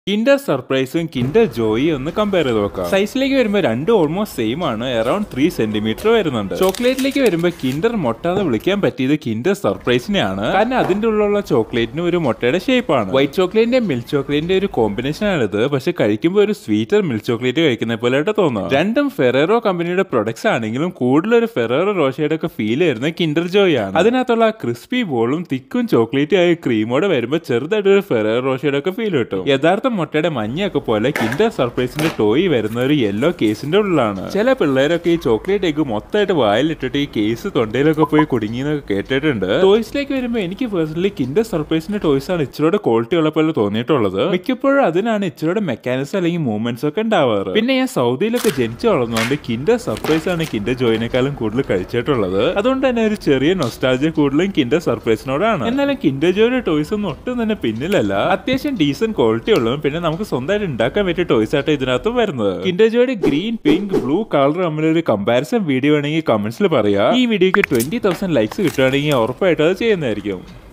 Kinder സർപ്രൈസും Kinder ജോയും ഒന്ന് compare ചെയ്ത് നോക്കാം സൈസിലേക്ക് വരുമ്പോൾ രണ്ടും ഓൾമോസ്റ്റ് സെയിം ആണ് അറൌണ്ട് ത്രീ സെന്റിമീറ്റർ വരുന്നുണ്ട് ചോക്ലേറ്റിലേക്ക് വരുമ്പോൾ കിൻഡർ മൊട്ട എന്ന് വിളിക്കാൻ പറ്റിയത് കിൻഡർ സർപ്രൈസിനെയാണ് കാരണം അതിന്റെ ഉള്ളിലുള്ള ചോക്ലേറ്റിന് ഒരു മുട്ടയുടെ ഷേപ്പ് ആണ് വൈറ്റ് ചോക്ലേറ്റിന്റെ മിൽക്ക് ചോക്ലേറ്റിന്റെ ഒരു കോമ്പിനേഷൻ ആണിത് പക്ഷെ കഴിക്കുമ്പോൾ ഒരു സ്വീറ്റർ മിൽക്ക് ചോക്ലേറ്റ് കഴിക്കുന്ന പോലെ ആയിട്ട് തോന്നുന്നു രണ്ടും ഫെറേറോ കമ്പനിയുടെ പ്രൊഡക്ട്സ് ആണെങ്കിലും കൂടുതൽ ഒരു ഫെറേറോ റോഷയുടെ ഒക്കെ ഫീൽ വരുന്ന കിൻഡർ ജോയ് ആണ് അതിനകത്തുള്ള ക്രിസ്പി ബോളും തിക്കും ചോക്ലേറ്റ് ആയ ക്രീമോടെ വരുമ്പോൾ ചെറുതായിട്ട് ഒരു ഫെറേറോ റോഷയുടെ ഒക്കെ ഫീൽ കിട്ടും യഥാർത്ഥ മുട്ടയുടെ മഞ്ഞയൊക്കെ പോലെ കിൻഡർ സർപ്രൈസിന്റെ ടോയ് വരുന്ന ഒരു യെല്ലോ കേസിന്റെ ഉള്ളിലാണ് ചില പിള്ളേരൊക്കെ ഈ ചോക്ലേറ്റ് എഗ് മൊത്തമായിട്ട് വായിലിട്ടിട്ട് ഈ കേസ് തൊണ്ടയിലൊക്കെ പോയി കുടുങ്ങിയെന്നൊക്കെ കേട്ടിട്ടുണ്ട് ടോയ്സിലേക്ക് വരുമ്പോൾ എനിക്ക് പേഴ്സണലി കിൻഡർ സർപ്രൈസിന്റെ ടോയ്സ് ആണ് ഇച്ചിരി ക്വാളിറ്റി ഉള്ള പോലെ തോന്നിയിട്ടുള്ളത് മിക്കപ്പോഴും അതിനാണ് ഇച്ചിരി മെക്കാനിസം അല്ലെങ്കിൽ മൂവ്മെന്റ്സ് ഒക്കെ ഉണ്ടാവാറ് പിന്നെ ഞാൻ സൗദിയിലൊക്കെ ജനിച്ചു വളർന്നുകൊണ്ട് കിൻഡർ സർപ്രൈസ് ആണ് കിൻഡർ ജോയിനേക്കാളും കൂടുതൽ കഴിച്ചിട്ടുള്ളത് അതുകൊണ്ട് തന്നെ ഒരു ചെറിയ നൊസ്റ്റാൾജിയ കൂടുതലും കിൻഡർ സർപ്രൈസിനോടാണ് എന്നാലും കിൻഡർ ജോയുടെ ടോയ്സ് ഒന്നും ഒട്ടും തന്നെ പിന്നിലല്ല അത്യാവശ്യം ഡീസന്റ് ക്വാളിറ്റി ഉള്ളതും പിന്നെ നമുക്ക് സ്വന്തമായിട്ട് ഉണ്ടാക്കാൻ പറ്റിയ ടോയ്സ് ആയിട്ട് ഇതിനകത്ത് വരുന്നത് കിൻഡർ ജോയുടെ ഗ്രീൻ പിങ്ക് ബ്ലൂ കളർ തമ്മിൽ ഒരു കമ്പാരിസൺ വീഡിയോ ആണെങ്കിൽ കമന്റ്സിൽ പറയാം ഈ വീഡിയോക്ക് ട്വന്റി തൗസൻഡ് ലൈക്സ് കിട്ടുകയാണെങ്കിൽ ഉറപ്പായിട്ടും അത് ചെയ്യുന്നതായിരിക്കും